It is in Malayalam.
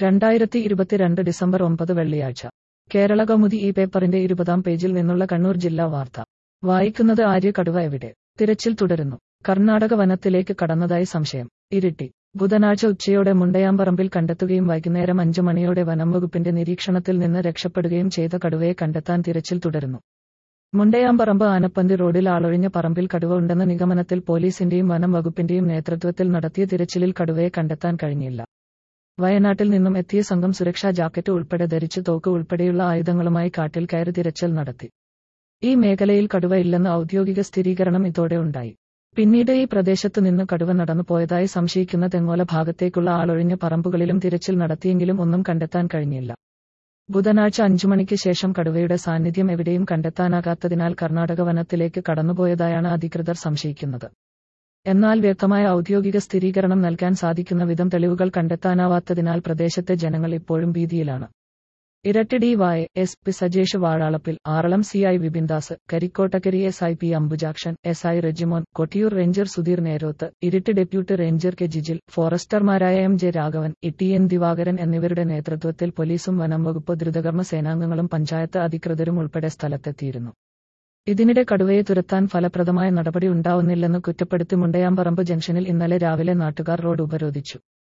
രണ്ടായിരത്തി ഇരുപത്തിരണ്ട് ഡിസംബർ ഒമ്പത് വെള്ളിയാഴ്ച കേരള കൗമുദി ഈ പേപ്പറിന്റെ ഇരുപതാം പേജിൽ നിന്നുള്ള കണ്ണൂർ ജില്ലാ വാർത്ത വായിക്കുന്നത് ആര്യ കടുവ എവിടെ തിരച്ചിൽ തുടരുന്നു കർണാടക വനത്തിലേക്ക് കടന്നതായി സംശയം ഇരിട്ടി ബുധനാഴ്ച ഉച്ചയോടെ മുണ്ടയാമ്പറമ്പിൽ കണ്ടെത്തുകയും വൈകുന്നേരം അഞ്ചു മണിയോടെ വനം വകുപ്പിന്റെ നിരീക്ഷണത്തിൽ നിന്ന് രക്ഷപ്പെടുകയും ചെയ്ത കടുവയെ കണ്ടെത്താൻ തിരച്ചിൽ തുടരുന്നു മുണ്ടയാമ്പറമ്പ് ആനപ്പന്തി റോഡിൽ ആളൊഴിഞ്ഞ പറമ്പിൽ കടുവ ഉണ്ടെന്ന നിഗമനത്തിൽ പോലീസിന്റെയും വനം വകുപ്പിന്റെയും നേതൃത്വത്തിൽ നടത്തിയ തിരച്ചിലിൽ കടുവയെ കണ്ടെത്താൻ കഴിഞ്ഞില്ല വയനാട്ടിൽ നിന്നും എത്തിയ സംഘം സുരക്ഷാ ജാക്കറ്റ് ഉൾപ്പെടെ ധരിച്ച് തോക്ക് ഉൾപ്പെടെയുള്ള ആയുധങ്ങളുമായി കാട്ടിൽ കയറി തിരച്ചിൽ നടത്തി ഈ മേഖലയിൽ കടുവ ഇല്ലെന്ന് ഔദ്യോഗിക സ്ഥിരീകരണം ഇതോടെ ഉണ്ടായി പിന്നീട് ഈ പ്രദേശത്തു നിന്ന് കടുവ നടന്നു പോയതായി സംശയിക്കുന്ന തെങ്ങോല ഭാഗത്തേക്കുള്ള ആളൊഴിഞ്ഞ പറമ്പുകളിലും തിരച്ചിൽ നടത്തിയെങ്കിലും ഒന്നും കണ്ടെത്താൻ കഴിഞ്ഞില്ല ബുധനാഴ്ച അഞ്ചു മണിക്ക് ശേഷം കടുവയുടെ സാന്നിധ്യം എവിടെയും കണ്ടെത്താനാകാത്തതിനാൽ കർണാടക വനത്തിലേക്ക് കടന്നുപോയതായാണ് അധികൃതർ സംശയിക്കുന്നത് എന്നാൽ വ്യക്തമായ ഔദ്യോഗിക സ്ഥിരീകരണം നൽകാൻ സാധിക്കുന്ന വിധം തെളിവുകൾ കണ്ടെത്താനാവാത്തതിനാൽ പ്രദേശത്തെ ജനങ്ങൾ ഇപ്പോഴും ഭീതിയിലാണ് Iritty D Y S P Sajesh Vazhalappil Aralam C I Vipindas Karikkottakkari S I P Ambujakshan S I Rejimon Kottiyoor ranger Sudheer Nerothu Iritty deputy ranger K Jijil ഫോറസ്റ്റർമാരായ M J Raghavan E N Divakaran എന്നിവരുടെ നേതൃത്വത്തിൽ പോലീസും വനം വകുപ്പ് ദ്രുതകർമ്മ സേനാംഗങ്ങളും പഞ്ചായത്ത് അധികൃതരും ഉൾപ്പെടെ സ്ഥലത്തെത്തിയിരുന്നു ഇതിനിടെ കടുവയെ തുരത്താൻ ഫലപ്രദമായ നടപടി ഉണ്ടാവുന്നില്ലെന്ന് കുറ്റപ്പെടുത്തി മുണ്ടയാമ്പറമ്പ് ജംഗ്ഷനിൽ ഇന്നലെ രാവിലെ നാട്ടുകാർ റോഡ് ഉപരോധിച്ചു